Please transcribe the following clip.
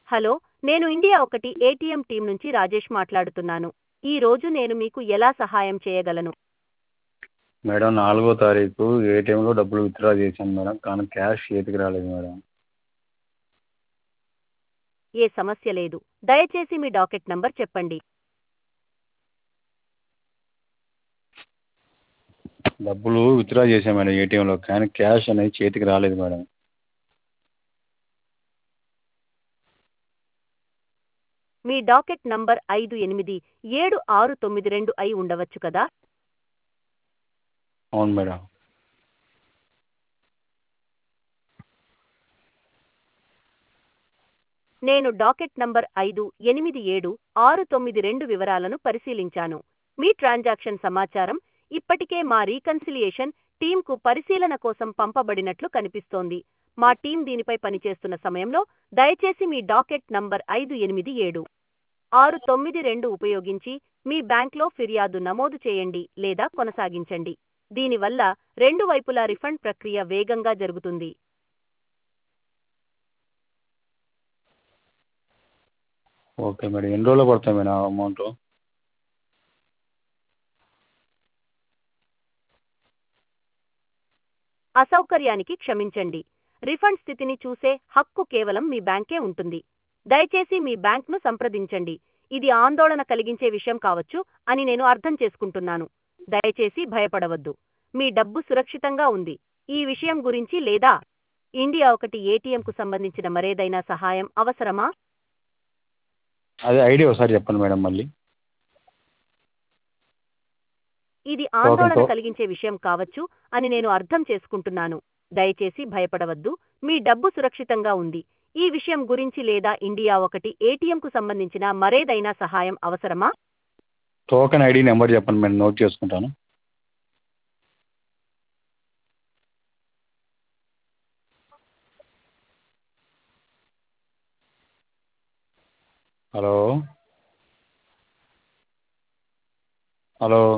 hello నేను India ఒకటి ATM team నుంచి రాజేష్ మాట్లాడుతున్నాను ఈ రోజు నేను మీకు ఎలా సహాయం చేయగలను మేడం నాలుగో తారీఖు ఏటీఎంలో డబ్బులు విత్డ్రా చేశాను మేడం కానీ క్యాష్ చేతికి రాలేదు మేడం ఏ సమస్య లేదు దయచేసి మీ డాకెట్ నంబర్ చెప్పండి డబ్బులు విత్డ్రా చేశాను మేడం ఏటీఎంలో కానీ క్యాష్ అనేది చేతికి రాలేదు మేడం మీ డాకెట్ నంబర్ ఐదు ఎనిమిది ఏడు ఆరు తొమ్మిది రెండు అయి ఉండవచ్చు కదా అవును మేడం నేను డాకెట్ నంబర్ ఐదు ఎనిమిది ఏడు ఆరు తొమ్మిది రెండు వివరాలను పరిశీలించాను మీ ట్రాన్సాక్షన్ సమాచారం ఇప్పటికే మా రీకన్సిలియేషన్ టీంకు పరిశీలన కోసం పంపబడినట్లు కనిపిస్తోంది మా టీం దీనిపై పనిచేస్తున్న సమయంలో దయచేసి మీ డాకెట్ నంబర్ ఐదు ఎనిమిది ఏడు ఆరు తొమ్మిది రెండు ఉపయోగించి మీ బ్యాంక్లో ఫిర్యాదు నమోదు చేయండి లేదా కొనసాగించండి దీనివల్ల రెండు వైపులా రిఫండ్ ప్రక్రియ వేగంగా జరుగుతుంది ఓకే మేడం ఎన్ని రోజులు పడుతుంది మేడం ఆ అమౌంట్ అసౌకర్యానికి క్షమించండి రిఫండ్ స్థితిని చూసే హక్కు కేవలం మీ బ్యాంకే ఉంటుంది దయచేసి మీ బ్యాంక్ను సంప్రదించండి ఇది ఆందోళన కలిగించే విషయం కావచ్చు అని నేను అర్థం చేసుకుంటున్నాను దయచేసి భయపడవద్దు మీ డబ్బు సురక్షితంగా ఉంది ఈ విషయం గురించి లేదా ఇండియా ఒకటి ఏటీఎంకు సంబంధించిన మరేదైనా సహాయం అవసరమా అదే ఐడి ఒకసారి చెప్పండి మేడం మళ్ళీ ఇది ఆందోళన టోకెన్తో- కలిగించే విషయం కావచ్చు అని నేను అర్థం చేసుకుంటున్నాను దయచేసి భయపడవద్దు మీ డబ్బు సురక్షితంగా ఉంది ఈ విషయం గురించి లేదా ఇండియా ఒకటి ఏటీఎంకు సంబంధించిన మరేదైనా సహాయం అవసరమా టోకెన్ ఐడి నెంబర్ చెప్పండి మేడం నోట్ చేసుకుంటాను హలో హలో